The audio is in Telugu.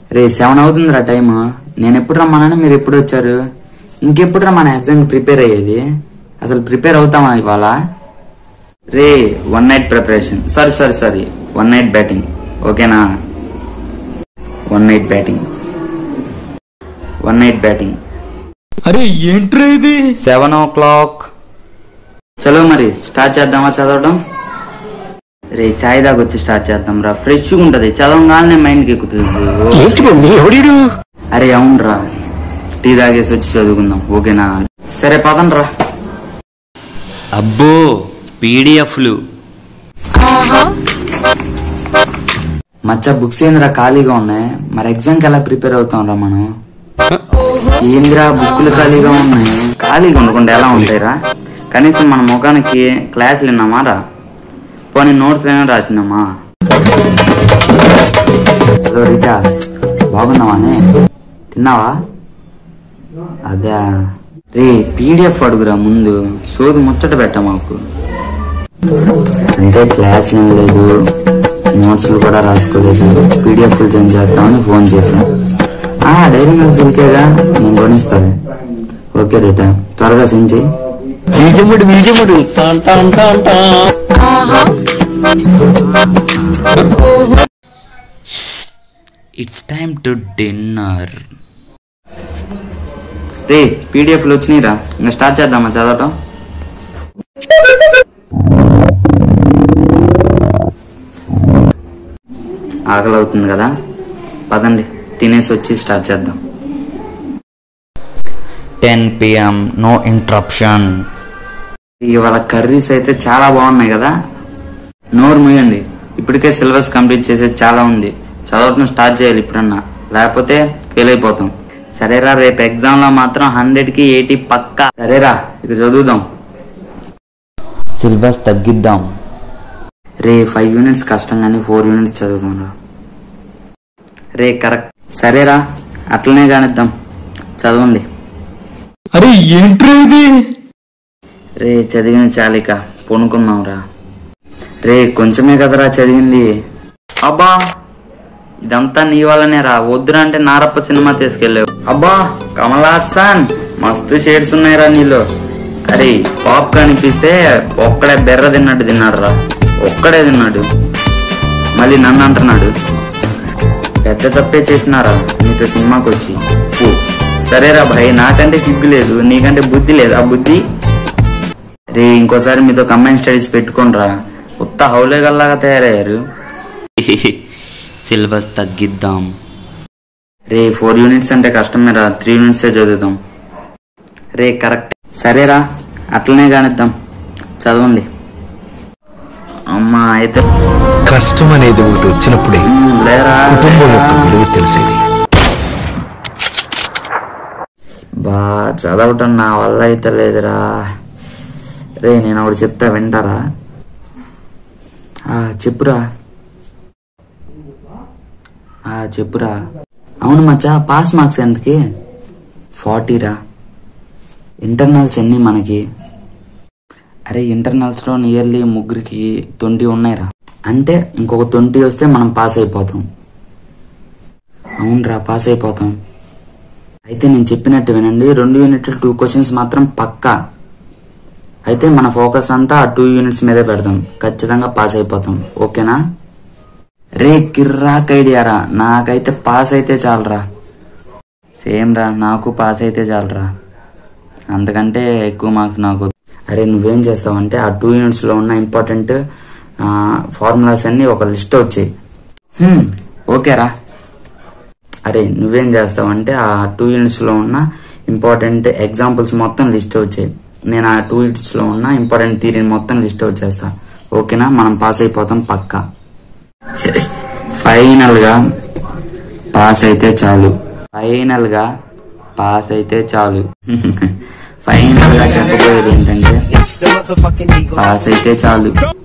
రే సెవెన్ అవుతుందిరా టైం నేను ఎప్పుడు రమ్మన్నాను మీరు ఎప్పుడు వచ్చారు ఇంకెప్పుడు రా మన ఎగ్జామ్ ప్రిపేర్ అయ్యేది అసలు ప్రిపేర్ అవుతామా ఇవాళ రే one night preparation sorry sorry sorry one night batting ఓకేనా one night batting one night batting అరే ఏంట్రా ఇది సెవెన్ ఓ క్లాక్ చలో మరి స్టార్ట్ చేద్దామా చదవడం రే చాయ్ దాకా వచ్చి స్టార్ట్ చేద్దాం రా ఫ్రెష్గా ఉంటది చదవగానే మైండ్కి ఎక్కుతుంది ఏంటి మమ్మీ ఎవడీడు అరే అవునరా టీ తాగేసి వచ్చి చదువుకుందాం ఓకేనా సరే పదండి రా అబ్బో పీడిఎఫ్లు మచ్చ బుక్స్ ఏందిరా ఖాళీగా ఉన్నాయి మరి ఎగ్జామ్కి ఎలా ప్రిపేర్ అవుతాం రా మనం ఏందిరా బుక్కులు ఖాళీగా ఉన్నాయి ఖాళీగా ఉండకుండా ఎలా ఉంటాయిరా కనీసం మన ముఖానికి క్లాసులు విన్నామా రా పోనీ నోట్స్ ఏమైనా రాసినామా హలో రిటా బాగున్నావానే తిన్నావా అదే రే పీడిఎఫ్ అడుగురా ముందు సోది ముచ్చట పెట్ట మాకు అంటే క్లాస్ ఏం లేదు నోట్స్లు కూడా రాసుకోలేదు పీడిఎఫ్లు చేంజ్ చేస్తామని ఫోన్ చేశాను ఆ డైరీ మిల్క్ సిల్కేగా నేను కొనిస్తాను ఓకే రిటా త్వరగా సెండ్ చేయి బీజముడు బీజముడు టాన్ టాన్ టాన్ టాన్ ఇట్స్ టైమ్ టు డిన్నర్ రే పీడిఎఫ్లు వచ్చినాయిరా ఇంకా స్టార్ట్ చేద్దామా చదవటం ఆకలి అవుతుంది కదా పదండి తినేసి వచ్చి స్టార్ట్ చేద్దాం టెన్ పిఎం నో ఇంటరప్షన్ ఇవాళ కర్రీస్ అయితే చాలా బాగున్నాయి కదా నోరు మూయండి ఇప్పటికే సిలబస్ కంప్లీట్ చేసేది చాలా ఉంది చదవటం స్టార్ట్ చేయాలి ఇప్పుడన్నా లేకపోతే ఫెయిల్ అయిపోతాం సరేరా రేపు ఎగ్జామ్ లో మాత్రం హండ్రెడ్ కి ఎయిటీ పక్కా సరేరా ఇక చదువుదాం సిలబస్ తగ్గిద్దాం రే ఫైవ్ యూనిట్స్ కష్టం కానీ ఫోర్ యూనిట్స్ చదువుదాం రా రే కరెక్ట్ సరేరా అట్లనే కానిద్దాం చదవండి అరే ఏంట్రా ఇది రే చదివిన చాలిక పొనుకుందాం రా రే కొంచెమే కదరా చదివింది అబ్బా ఇదంతా నీ వల్లనే రా వద్దురా అంటే నారప్ప సినిమా తీసుకెళ్ళావు అబ్బా కమల్ హాసన్ మస్తు షేడ్స్ ఉన్నాయిరా నీలో అరే పాప్ కనిపిస్తే ఒక్కడే బెర్ర తిన్నట్టు తిన్నాడు రా ఒక్కడే తిన్నాడు మళ్ళీ నన్ను అంటున్నాడు పెద్ద తప్పే చేసినారా నీతో సినిమాకి వచ్చి పో. సరేరా భయ్ నాకంటే సిగ్గు లేదు నీకంటే బుద్ధి లేదు ఆ బుద్ధి రే ఇంకోసారి మీతో కంబైన్ స్టడీస్ పెట్టుకోనరా ఉత్త హౌలేగల్లాగా తయారయ్యారు సిలబస్ తగ్గిద్దాం రే ఫోర్ యూనిట్స్ అంటే కష్టమేరా త్రీ యూనిట్స్ చదువుదాం రే కరెక్ట్ సరేరా అట్లనే కానిద్దాం చదవండి అమ్మా అయితే కష్టం అనేది ఒకటి వచ్చినప్పుడే ఉమ్, లేరా కుటుంబం యొక్క లేరా. విలువ తెలిసేది బా చదవటం నా వల్ల అయితే లేదురా రే నేను ఒకటి చెప్తా వింటారా ఆ, చెప్పురా ఆ, చెప్పురా అవును మచ్చా పాస్ మార్క్స్ ఎంతకి ఫార్టీరా ఇంటర్నల్స్ ఎన్ని మనకి అరే ఇంటర్నల్స్లో నియర్లీ ముగ్గురికి ట్వంటీ ఉన్నాయిరా అంటే ఇంకొక ట్వంటీ వస్తే మనం పాస్ అయిపోతాం అవునరా పాస్ అయిపోతాం అయితే నేను చెప్పినట్టు వినండి రెండు యూనిట్లు టూ క్వశ్చన్స్ మాత్రం పక్కా అయితే మన ఫోకస్ అంతా ఆ టూ యూనిట్స్ మీదే పెడదాం ఖచ్చితంగా పాస్ అయిపోతాం ఓకేనా రే కిర్రాక్ ఐడియారా నాకైతే పాస్ అయితే చాలరా సేమ్ రా నాకు పాస్ అయితే చాలరా అంతకంటే ఎక్కువ మార్క్స్ నాకు వద్దు. అరే నువ్వేం చేస్తావంటే ఆ టూ యూనిట్స్లో ఉన్న ఇంపార్టెంట్ ఫార్ములాస్ అన్ని ఒక లిస్ట్ వచ్చాయి హ్మ్, ఓకేరా అరే నువ్వేం చేస్తావంటే ఆ టూ యూనిట్స్లో ఉన్న ఇంపార్టెంట్ ఎగ్జాంపుల్స్ మొత్తం లిస్ట్ వచ్చాయి నేను ఆ టూ యూనిట్స్లో ఉన్న ఇంపార్టెంట్ థీరీని మొత్తం లిస్ట్ అవుట్ చేస్తా ఓకేనా మనం పాస్ అయిపోతాం పక్కా ఫైనల్గా పాస్ అయితే చాలు ఫైనల్గా పాస్ అయితే చాలు ఫైనల్గా చెప్పబోయేది ఏంటంటే పాస్ అయితే చాలు